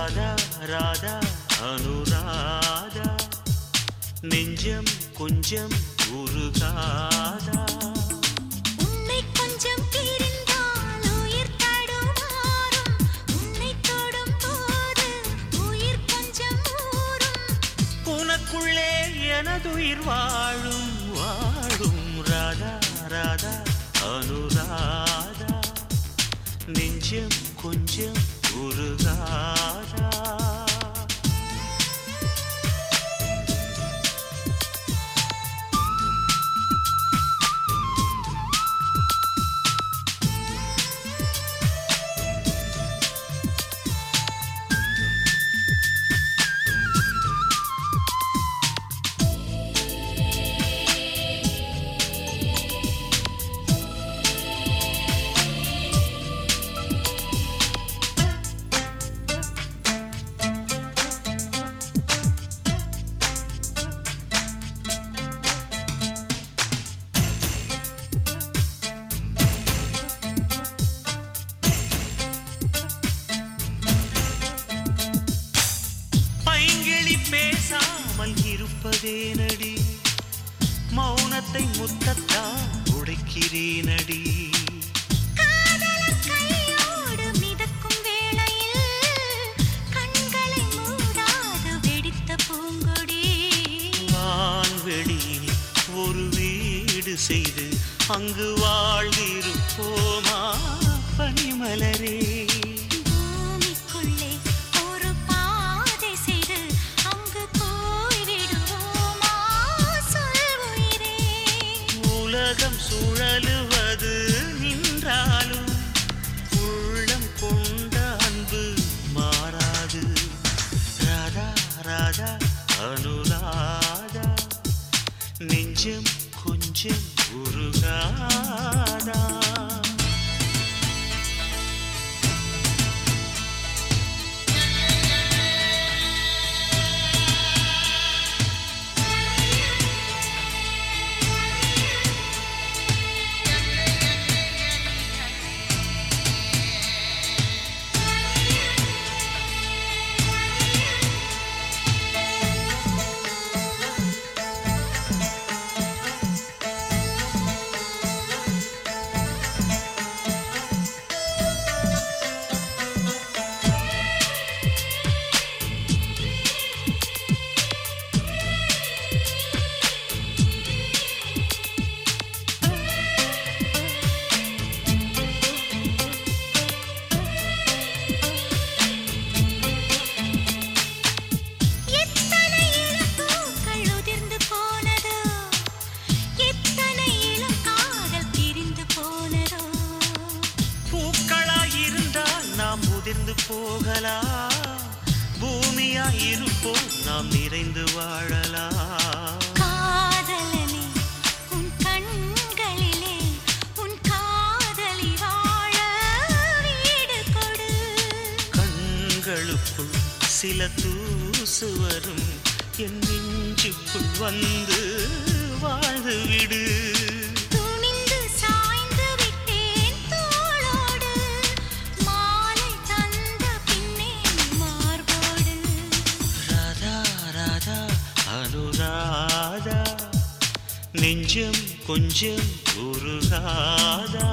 ராதா ராதா அனுராதா நெஞ்சம் கொஞ்சம் உருகாதா உன்னை கொஞ்சம் பிரிந்தால் உயிர் தடுமாறும் உன்னை தொடும் போது உயிர் கொஞ்சம் ஊறும் உனக்குள்ளே எனதுயிர் வாழும் வாழும் ராதா ராதா அனுராதா நெஞ்சம் கொஞ்சம் உருகாதா பைங்கிளி பேசாமல் இருப்பதேனடி மௌனத்தை முத்தத்தான் உடைக்கிறேனடி காதலர் கையோடு மிதக்கும் வேளையில் கண்களை மூடாது வெடித்த பூங்கொடி வான்வெளியில் ஒரு வீடு செய்து அங்கு வாழ்ந்திருப்போமா பனிமலரே பூமிக்குள்ளே ஒரு பாதை செய்து அங்கு போய்விடுவோமா சொல் உயிரே உலகம் சுழலுவது நின்றாலும் உள்ளம் கொண்ட அன்பு மாறாது ராதா ராதா அனுராதா நெஞ்சம் கொஞ்சம் உருகாதா எத்தனை இளம் பூக்கள் உதிர்ந்து போனதோ எத்தனை இளம் காதல் பிரிந்து போனதோ பூக்களாயிருந்தால் நாம் உதிர்ந்து போகலாம் பூமியாயிருப்போம் நாம் நிறைந்து வாழலாம் காதலனே உன் கண்களிலே உன் காதலி வாழ வீடு கொடு கண்களுக்குள் சில தூசு வரும் என் நெஞ்சுக்குள் வந்து வாழ்ந்து விடு துணிந்து சாய்ந்து விட்டேன் தோளோடு மாலை தந்த பின்னே மார்போடு ராதா ராதா அனுராதா நெஞ்சம் கொஞ்சம் உருகாதா